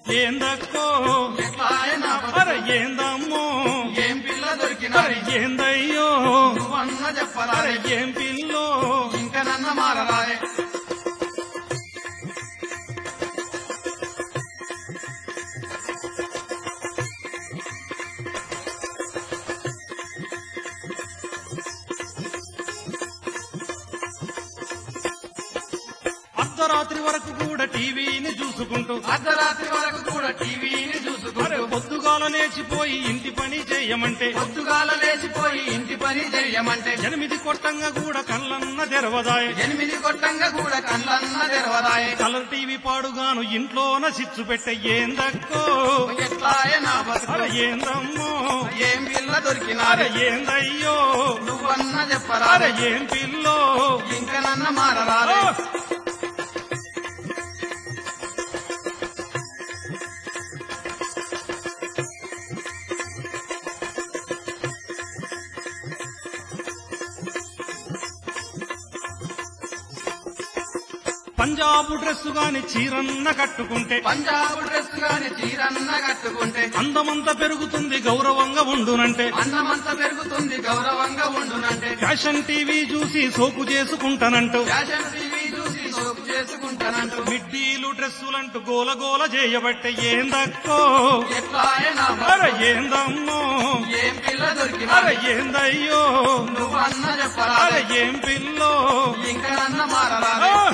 ఏందక్కో ఎట్లాయే నా అరే బతుకు ఏందమ్మో ఏం పిల్ల దొరికినా అరే ఏందయ్యో నువ్వన్న అరే చెప్పరాదే ఏం పిల్లో ఇంకా నన్న మారరాదే అర్ధరాత్రి వరకు కూడా టీవీని చూసుకుంటూ అర్ధరాత్రి వరకు కూడా టీవీని అరే చూసుకుంటూ పొద్దుగాల లేచిపోయి ఇంటి పని చేయమంటే పొద్దుగాల లేచిపోయి ఇంటి పని చెయ్యమంటే ఎనిమిది కొట్టంగా కూడా కళ్ళన్న తెరవదాయ ఎనిమిది కొట్టంగా కూడా కళ్ళన్న తెరవదాయే కలర్ టీవీ పాడుగాను ఇంట్లోన సిచ్చు పెట్టే ఏందక్కో ఎట్లాయే నా అరే బతుకు ఏందమ్మో ఏం పిల్ల అరే దొరికినారే ఏందయ్యో నువ్వన్న అరే చెప్పరాదే ఏం పిల్లో ఇంకా నన్న మారరాదే పంజాబు డ్రెస్ గాని చీరన్న కట్టుకుంటే పంజాబ్ డ్రెస్ గాని చీరన్న కట్టుకుంటే అందమంతా పెరుగుతుంది గౌరవంగా ఉండునంటే అన్నమంత పెరుగుతుంది గౌరవంగా ఉండునంటే ఫ్యాషన్ టీవీ చూసి సోకు చేసుకుంటానంటూ ఫ్యాషన్ టీవీ చూసి సోకు చేసుకుంటానంటూ మిడ్డీలు డ్రెస్సులంటూ గోల గోల చేయబట్టే ఏందక్కో ఎట్లాయే నా అరే బతుకు ఏందమ్మో ఏం పిల్ల అరే దొరికినారే ఏందయ్యో నువ్వన్న అరే చెప్పరాదే ఏం పిల్లో ఇంకా నన్న మారరాదే ఆ!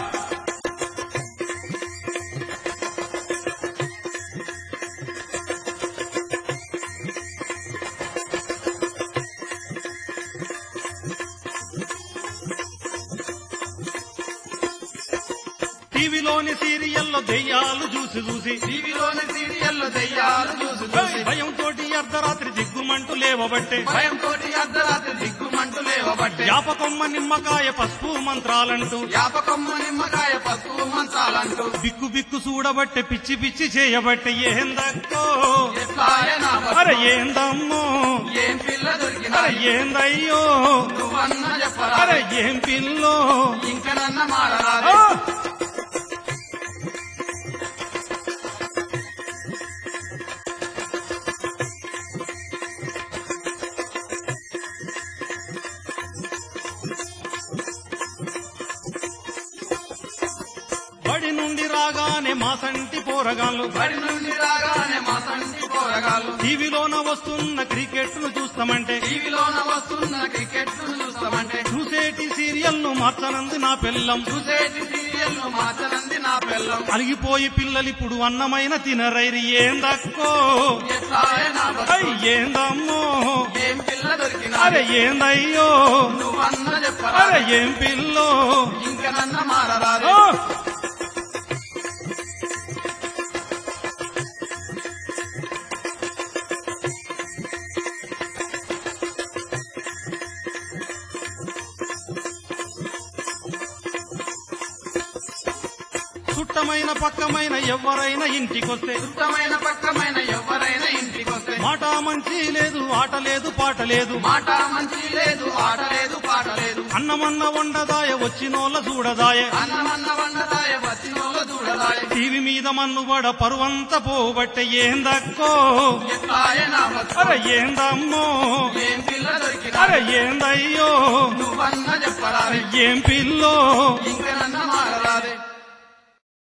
టీవీలోని సీరియల్లో దెయ్యాలు చూసి చూసి టీవీలోని సీరియల్లో దెయ్యాలు చూసి చూసి భయం తోటి అర్ధరాత్రి దిగ్గుమంటూ లేవబట్టే భయం తోటి అర్ధరాత్రి దిక్కుమంటూ లేవబట్టే యాపకొమ్మ నిమ్మకాయ పసుపు మంత్రాలంటూ యాపకమ్మ నిమ్మకాయ పసుపు మంచాలంటూ బిక్కు బిక్కు చూడబట్టే పిచ్చి పిచ్చి చేయబట్టే ఏందక్కో ఎట్లాయే నా అరే బతుకు ఏందమ్మో ఏం పిల్ల అరే దొరికినారే ఏందయ్యో నువ్వన్న అరే చెప్పరాదే ఏం పిల్లో ఇంకా నన్న మారరాదే ఆ! బడి నుండి రాగానే మా సంటి పోరగాళ్ళు బడి నుండి రాగానే మా సంటి పోరగాళ్ళు టీవీలోన వస్తున్న క్రికెట్ ను చూస్తామంటే టీవీలోన వస్తున్న క్రికెట్ చూస్తామంటే చూసేటి సీరియల్ ను మార్చనంది నా పిల్లం చూసేటి సీరియల్ ను మార్చనంది నా పిల్లం అలిగిపోయి పిల్లలిప్పుడు అన్నమైన తినరైరి ఏందక్కో ఎట్లాయే నా ఐ బతుకు ఏందమ్మో ఏం పిల్ల అరే దొరికినారే ఏందయ్యో నువ్వన్న అరే చెప్పరాదే ఏం పిల్లో ఇంకా నన్న మారరాదే ఆ! చుట్టమైన పక్కమైన ఎవరైనా ఇంటికొస్తే శుద్ధమైన పక్కమైన ఎవరైనా ఇంటికొస్తే మాట మంచి లేదు ఆట లేదు పాట లేదు మాట మంచి లేదు ఆట లేదు పాట లేదు అన్నమన్న వండదాయ వచ్చినోళ్ళ చూడదాయ అన్నమన్న వండదాయ వచ్చినోళ్ళు చూడదాయ టీవీ మీద మన్నుబడ పరువంత పోబట్టే ఏందక్కో ఎట్లాయే నా బతుకు అరే ఏందమ్మో ఏం పిల్ల అరే దొరికినారే ఏందయ్యో నువ్వన్న చెప్పరాదే ఏం పిల్లో